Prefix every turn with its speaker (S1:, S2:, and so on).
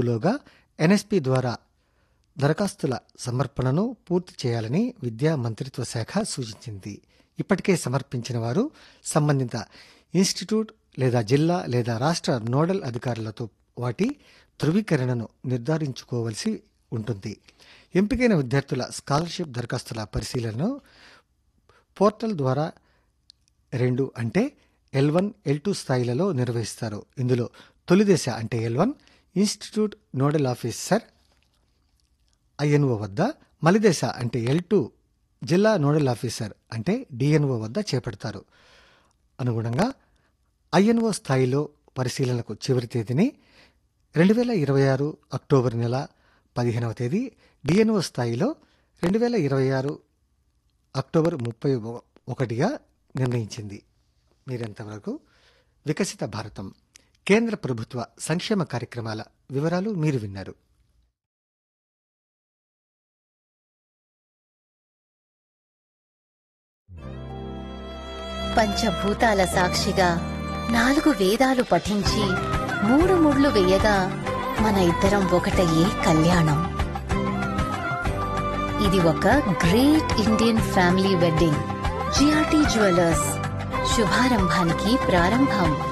S1: గడువులోగా ఎన్ఎస్పి ద్వారా దరఖాస్తుల సమర్పణను పూర్తి చేయాలని విద్యా మంత్రిత్వ శాఖ సూచించింది ఇప్పటికే సమర్పించిన వారు సంబంధిత ఇన్స్టిట్యూట్ లేదా జిల్లా లేదా రాష్ట్ర నోడల్ అధికారులతో వాటి ధృవీకరణను నిర్ధారించుకోవలసి ఉంటుంది ఎంపికైన విద్యార్థుల స్కాలర్షిప్ దరఖాస్తుల పరిశీలనను పోర్టల్ ద్వారా రెండు అంటే ఎల్ వన్ ఎల్ టూ స్థాయిలలో నిర్వహిస్తారు ఇందులో తొలి దశ అంటే L one institute nodal officer INO వద్ద మలిదశ అంటే ఎల్ టూ జిల్లా నోడల్ ఆఫీసర్ అంటే డిఎన్ఓ వద్ద చేపడతారు అనుగుణంగా ఐఎన్ఓ స్థాయిలో పరిశీలనకు చివరి తేదీని రెండు వేల ఇరవై ఆరు అక్టోబర్ నెల పదిహేనవ తేదీ డిఎన్ఓ స్థాయిలో రెండు వేల ఇరవై ఆరు అక్టోబర్ ముప్పై ఒకటిగా నిర్ణయించింది మీరెంతవరకు వికసిత భారతం కేంద్ర ప్రభుత్వ సంక్షేమ కార్యక్రమాల వివరాలు మీరు విన్నారు
S2: పంచభూతాల సాక్షిగా నాలుగు వేదాలు పఠించి మూడు ముళ్ళు వేయగా మన ఇద్దరం ఒకటయ్యే కళ్యాణం ఇది ఒక great Indian family wedding GRT jewellers శుభారంభానికి ప్రారంభం